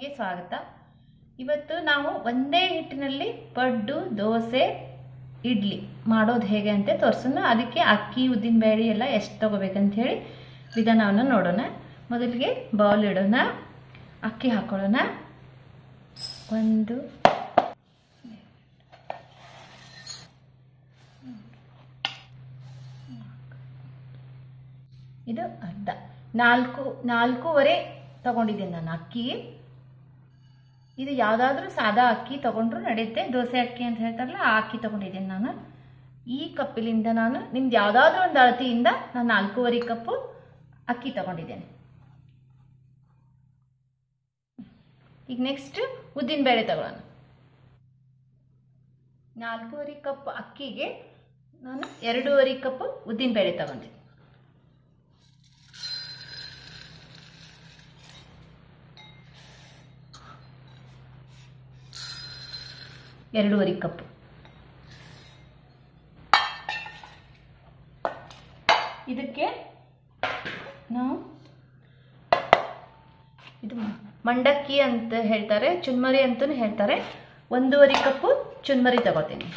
ಚಾನಲ್ಗೆ ಸ್ವಾಗತ ಇವತ್ತು ನಾವು ಒಂದೇ ಹಿಟ್ಟಿನಲ್ಲಿ ಪಡ್ಡು ದೋಸೆ ಇಡ್ಲಿ ಮಾಡೋದು ಹೇಗೆ ಅಂತ ತೋರಿಸೋಣ ಅದಕ್ಕೆ ಅಕ್ಕಿ ಉದ್ದಿನ ಬೇಳೆ ಎಲ್ಲ ಎಷ್ಟು ತೊಗೋಬೇಕಂತ ಹೇಳಿ ವಿಧಾನವನ್ನು ನೋಡೋಣ ಮೊದಲಿಗೆ ಬೌಲ್ ಇಡೋಣ ಅಕ್ಕಿ ಹಾಕೊಳ್ಳೋಣ ಒಂದು ಇದು ಅರ್ಧ ನಾಲ್ಕು ನಾಲ್ಕೂವರೆ ತಗೊಂಡಿದ್ದೀನಿ ನಾನು ಅಕ್ಕಿ ಇದು ಯಾವುದಾದ್ರೂ ಸಾದಾ ಅಕ್ಕಿ ತಗೊಂಡ್ರು ನಡೆಯುತ್ತೆ ದೋಸೆ ಅಕ್ಕಿ ಅಂತ ಹೇಳ್ತಾರಲ್ಲ ಆ ಅಕ್ಕಿ ತಗೊಂಡಿದ್ದೀನಿ ನಾನು ಈ ಕಪ್ಪಿಲಿಂದ ನಾನು ನಿಮ್ದು ಯಾವುದಾದ್ರೂ ಒಂದು ಅಳತೆಯಿಂದ ನಾನು ನಾಲ್ಕೂವರೆ ಕಪ್ಪು ಅಕ್ಕಿ ತಗೊಂಡಿದ್ದೇನೆ ಈಗ ನೆಕ್ಸ್ಟ್ ಉದ್ದಿನ ಬೇಳೆ ತಗೊಳ್ಳೋಣ ನಾಲ್ಕೂವರೆ ಕಪ್ ಅಕ್ಕಿಗೆ ನಾನು ಎರಡೂವರೆ ಕಪ್ ಉದ್ದಿನ ಬೇಳೆ ತಗೊಂಡೆ ಎರಡೂವರೆ ಕಪ್ ಇದಕ್ಕೆ ನಾವು ಇದು ಮಂಡಕ್ಕಿ ಅಂತ ಹೇಳ್ತಾರೆ ಚುನ್ಮರಿ ಅಂತಲೂ ಹೇಳ್ತಾರೆ ಒಂದೂವರೆ ಕಪ್ಪು ಚುನ್ಮರಿ ತಗೋತೀನಿ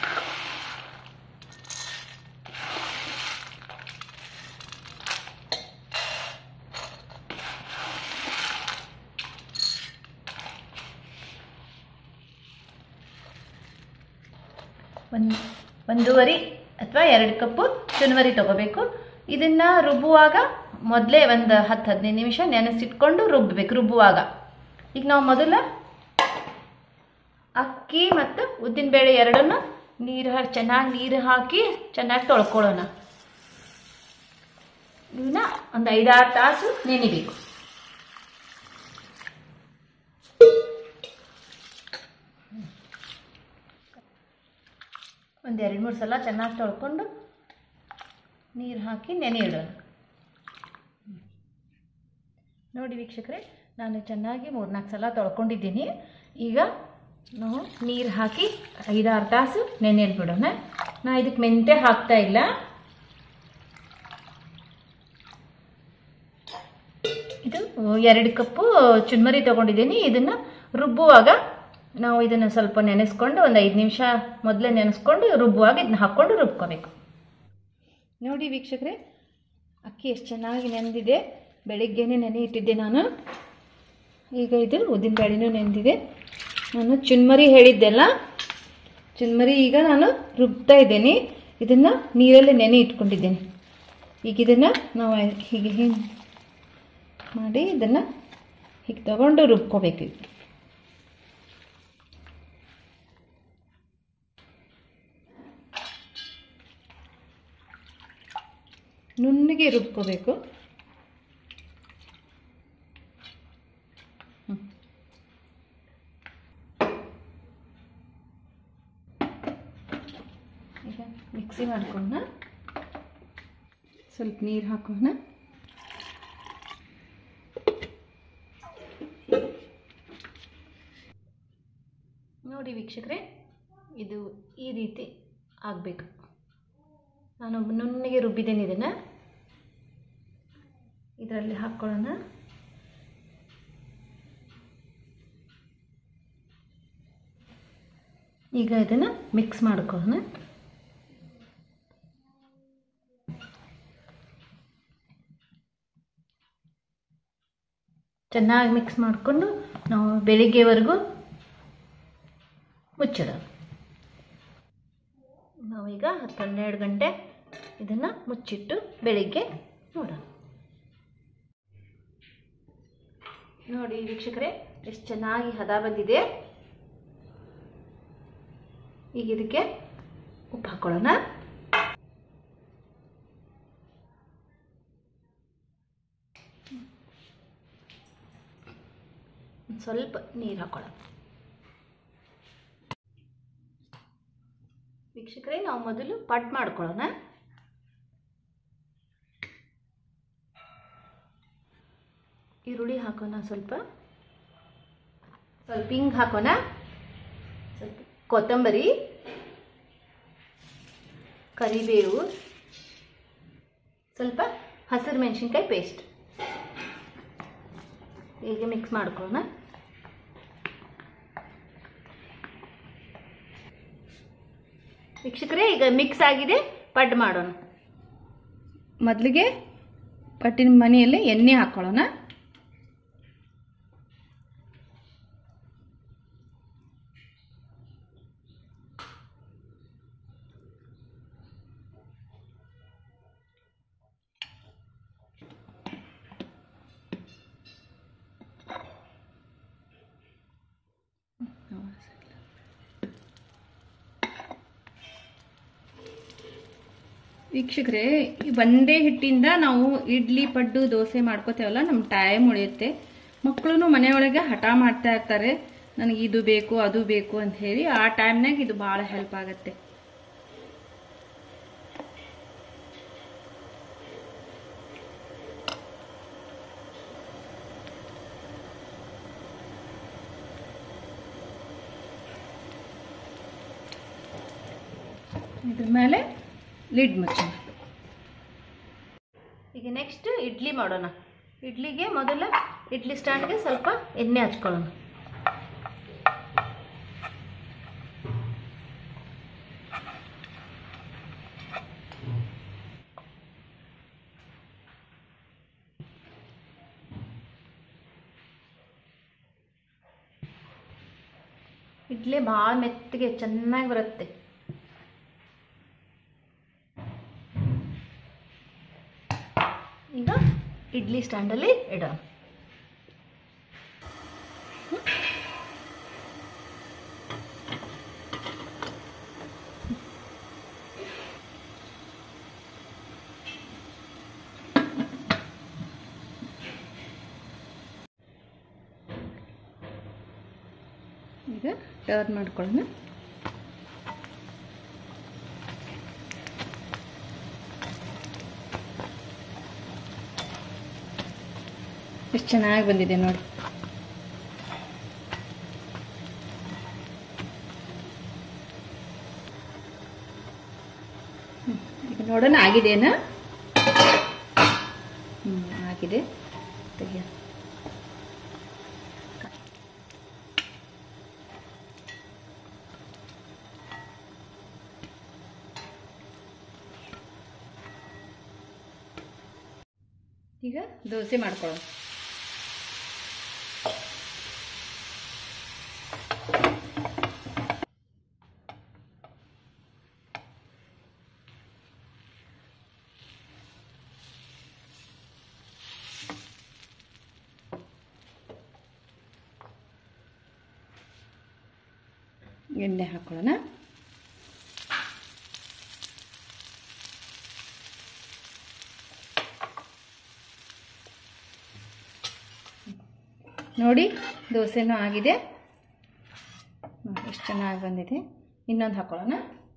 ಒಂದು ಒಂದೂವರೆ ಅಥವಾ ಎರಡು ಕಪ್ಪು ಚುನ್ಮರಿ ತಗೋಬೇಕು ಇದನ್ನು ರುಬ್ಬುವಾಗ ಮೊದಲೇ ಒಂದು ಹತ್ತು ಹದಿನೈದು ನಿಮಿಷ ನೆನೆಸಿಟ್ಕೊಂಡು ರುಬ್ಬಬೇಕು ರುಬ್ಬುವಾಗ ಈಗ ನಾವು ಮೊದಲ ಅಕ್ಕಿ ಮತ್ತು ಉದ್ದಿನಬೇಳೆ ಎರಡನ್ನು ನೀರು ಹಾಕಿ ಚೆನ್ನಾಗಿ ನೀರು ಹಾಕಿ ಚೆನ್ನಾಗಿ ತೊಳ್ಕೊಳ್ಳೋಣ ಇವನ್ನ ಒಂದು ಐದಾರು ತಾಸು ನೆನಿಬೇಕು ಒಂದು ಎರಡು ಮೂರು ಸಲ ಚೆನ್ನಾಗಿ ತೊಳ್ಕೊಂಡು ನೀರು ಹಾಕಿ ನೆನೆ ಇಡೋಣ ನೋಡಿ ವೀಕ್ಷಕರೇ ನಾನು ಚೆನ್ನಾಗಿ ಮೂರ್ನಾಲ್ಕು ಸಲ ತೊಳ್ಕೊಂಡಿದ್ದೀನಿ ಈಗ ನಾವು ನೀರು ಹಾಕಿ ಐದಾರು ತಾಸು ನೆನೆಯಲ್ಲಿ ಬಿಡೋಣ ನಾ ಇದಕ್ಕೆ ಮೆಂತೆ ಹಾಕ್ತಾ ಇಲ್ಲ ಇದು ಎರಡು ಕಪ್ಪು ಚುನ್ಮರಿ ತೊಗೊಂಡಿದ್ದೀನಿ ಇದನ್ನು ರುಬ್ಬುವಾಗ ನಾವು ಇದನ್ನು ಸ್ವಲ್ಪ ನೆನೆಸ್ಕೊಂಡು ಒಂದು ಐದು ನಿಮಿಷ ಮೊದಲೇ ನೆನೆಸ್ಕೊಂಡು ರುಬ್ಬುವಾಗ ಇದನ್ನ ಹಾಕ್ಕೊಂಡು ರುಬ್ಕೋಬೇಕು ನೋಡಿ ವೀಕ್ಷಕರೇ ಅಕ್ಕಿ ಎಷ್ಟು ಚೆನ್ನಾಗಿ ನೆನೆದಿದೆ ಬೆಳಿಗ್ಗೆನೇ ನೆನೆ ಇಟ್ಟಿದ್ದೆ ನಾನು ಈಗ ಇದು ಉದ್ದಿನ ಬೇಳೆನೂ ನೆನೆದಿದೆ ನಾನು ಚುನ್ಮರಿ ಹೇಳಿದ್ದೆಲ್ಲ ಚುನ್ಮರಿ ಈಗ ನಾನು ರುಬ್ತಾ ಇದ್ದೇನೆ ಇದನ್ನು ನೀರಲ್ಲಿ ನೆನೆ ಇಟ್ಕೊಂಡಿದ್ದೇನೆ ಈಗ ಇದನ್ನು ನಾವು ಹೀಗೆ ಹಿಂಗೆ ಮಾಡಿ ಇದನ್ನು ಹೀಗೆ ತಗೊಂಡು ರುಬ್ಕೋಬೇಕು ಈಗ ನುಣ್ಣಗೆ ರುಬ್ಕೋಬೇಕು ಈಗ ಮಿಕ್ಸಿ ಮಾಡ್ಕೊಳ್ಳೋಣ ಸ್ವಲ್ಪ ನೀರು ಹಾಕೋಣ ನೋಡಿ ವೀಕ್ಷಕರೇ ಇದು ಈ ರೀತಿ ಆಗಬೇಕು ನಾನು ನುಣ್ಣಗೆ ರುಬ್ಬಿದ್ದೇನೆ ಇದನ್ನು ಇದರಲ್ಲಿ ಹಾಕ್ಕೊಳ್ಳೋಣ ಈಗ ಇದನ್ನು ಮಿಕ್ಸ್ ಮಾಡ್ಕೊಳ್ಳೋಣ ಚೆನ್ನಾಗಿ ಮಿಕ್ಸ್ ಮಾಡಿಕೊಂಡು ನಾವು ಬೆಳಿಗ್ಗೆವರೆಗೂ ಮುಚ್ಚಿಡೋಣ ನಾವೀಗ ಹತ್ತು ಹನ್ನೆರಡು ಗಂಟೆ ಇದನ್ನು ಮುಚ್ಚಿಟ್ಟು ಬೆಳಿಗ್ಗೆ ನೋಡೋಣ ನೋಡಿ ವೀಕ್ಷಕರೇ ಎಷ್ಟು ಚೆನ್ನಾಗಿ ಹದ ಬಂದಿದೆ ಈಗ ಇದಕ್ಕೆ ಉಪ್ಪು ಹಾಕೊಳ್ಳೋಣ ಸ್ವಲ್ಪ ನೀರು ಹಾಕೊಳ್ಳೋಣ ವೀಕ್ಷಕರೇ ನಾವು ಮೊದಲು ಪಟ್ ಮಾಡ್ಕೊಳ್ಳೋಣ ಈರುಳ್ಳಿ ಹಾಕೋಣ ಸ್ವಲ್ಪ ಸ್ವಲ್ಪ ಹಿಂಗೆ ಹಾಕೋಣ ಸ್ವಲ್ಪ ಕೊತ್ತಂಬರಿ ಕರಿಬೇವು ಸ್ವಲ್ಪ ಹಸಿರು ಮೆಣಸಿನ್ಕಾಯಿ ಪೇಸ್ಟ್ ಹೀಗೆ ಮಿಕ್ಸ್ ಮಾಡ್ಕೊಳ್ಳೋಣ ವೀಕ್ಷಕರೇ ಈಗ ಮಿಕ್ಸ್ ಆಗಿದೆ ಪಡ್ ಮಾಡೋಣ ಮೊದಲಿಗೆ ಪಟ್ಟಿನ ಮನೆಯಲ್ಲಿ ಎಣ್ಣೆ ಹಾಕ್ಕೊಳ್ಳೋಣ ವೀಕ್ಷಕರೇ ಈ ಒಂದೇ ಹಿಟ್ಟಿಂದ ನಾವು ಇಡ್ಲಿ ಪಡ್ಡು ದೋಸೆ ಮಾಡ್ಕೋತೇವಲ್ಲ ನಮ್ಮ ಟೈಮ್ ಉಳಿಯುತ್ತೆ ಮಕ್ಕಳು ಮನೆಯೊಳಗೆ ಹಠ ಮಾಡ್ತಾ ಇರ್ತಾರೆ ನನಗೆ ಇದು ಬೇಕು ಅದು ಬೇಕು ಅಂತ ಹೇಳಿ ಆ ಟೈಮ್ನಾಗ ಇದು ಭಾಳ ಹೆಲ್ಪ್ ಆಗುತ್ತೆ ಇದ್ರ ಮೇಲೆ ಲಿಡ್ ಮುಚ್ಚೋಣ ಈಗ ನೆಕ್ಸ್ಟ್ ಇಡ್ಲಿ ಮಾಡೋಣ ಇಡ್ಲಿಗೆ ಮೊದಲು ಇಡ್ಲಿ ಸ್ಟ್ಯಾಂಡ್ಗೆ ಸ್ವಲ್ಪ ಎಣ್ಣೆ ಹಚ್ಕೊಳ್ಳೋಣ ಇಡ್ಲಿ ಭಾಳ ಮೆತ್ತಗೆ ಚೆನ್ನಾಗಿ ಬರುತ್ತೆ ಈಗ ಇಡ್ಲಿ ಸ್ಟ್ಯಾಂಡಲ್ಲಿ ಇಡೋಣ ಈಗ ಟರ್ನ್ ಮಾಡ್ಕೊಳ್ಳೋಣ ಎಷ್ಟು ಚೆನ್ನಾಗಿ ಬಂದಿದೆ ನೋಡಿ ಹ್ಮ್. ಈಗ ನೋಡೋಣ ಆಗಿದೆನಾ ಹ್ಞೂ ಆಗಿದೆ ತೆಗಿಯೋಣ ಈಗ ದೋಸೆ ಮಾಡ್ಕೊಳ್ಳೋಣ ಎಣ್ಣೆ ಹಾಕೊಳ್ಳೋಣ ನೋಡಿ ದೋಸೆನೂ ಆಗಿದೆ ನೋಡಿ, ಎಷ್ಟು ಚೆನ್ನಾಗಿ ಬಂದಿದೆ ಇನ್ನೊಂದು ಹಾಕೊಳ್ಳೋಣ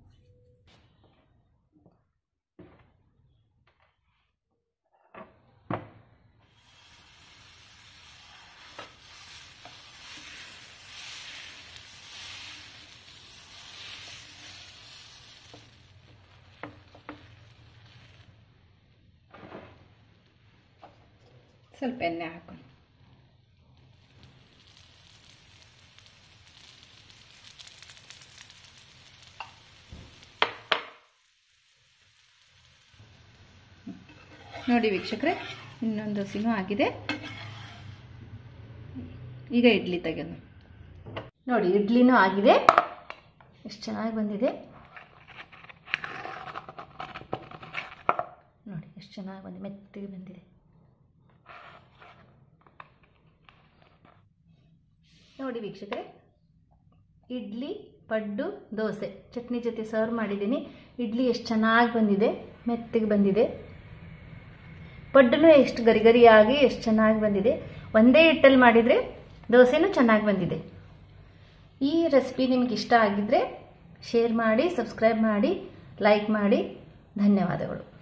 ಸ್ವಲ್ಪ ಎಣ್ಣೆ ಹಾಕೋಣ ನೋಡಿ ವೀಕ್ಷಕರೇ ಇನ್ನೊಂದು ದೋಸೆನೂ ಆಗಿದೆ ಈಗ ಇಡ್ಲಿ ತೆಗೆಯೋಣ ನೋಡಿ ಇಡ್ಲಿನೂ ಆಗಿದೆ ಎಷ್ಟು ಚೆನ್ನಾಗಿ ಬಂದಿದೆ ನೋಡಿ ಎಷ್ಟು ಚೆನ್ನಾಗಿ ಬಂದಿದೆ ಮೆತ್ತಗೆ ಬಂದಿದೆ ನೋಡಿ ವೀಕ್ಷಕರೇ ಇಡ್ಲಿ ಪಡ್ಡು ದೋಸೆ ಚಟ್ನಿ ಜೊತೆ ಸರ್ವ್ ಮಾಡಿದ್ದೀನಿ ಇಡ್ಲಿ ಎಷ್ಟು ಚೆನ್ನಾಗಿ ಬಂದಿದೆ ಮೆತ್ತಗೆ ಬಂದಿದೆ ಪಡ್ಡೂ ಎಷ್ಟು ಗರಿ ಗರಿಯಾಗಿ ಎಷ್ಟು ಚೆನ್ನಾಗಿ ಬಂದಿದೆ ಒಂದೇ ಹಿಟ್ಟಲ್ಲಿ ಮಾಡಿದರೆ ದೋಸೆನೂ ಚೆನ್ನಾಗಿ ಬಂದಿದೆ ಈ ರೆಸಿಪಿ ನಿಮಗೆ ಇಷ್ಟ ಆಗಿದ್ದರೆ ಶೇರ್ ಮಾಡಿ ಸಬ್ಸ್ಕ್ರೈಬ್ ಮಾಡಿ ಲೈಕ್ ಮಾಡಿ ಧನ್ಯವಾದಗಳು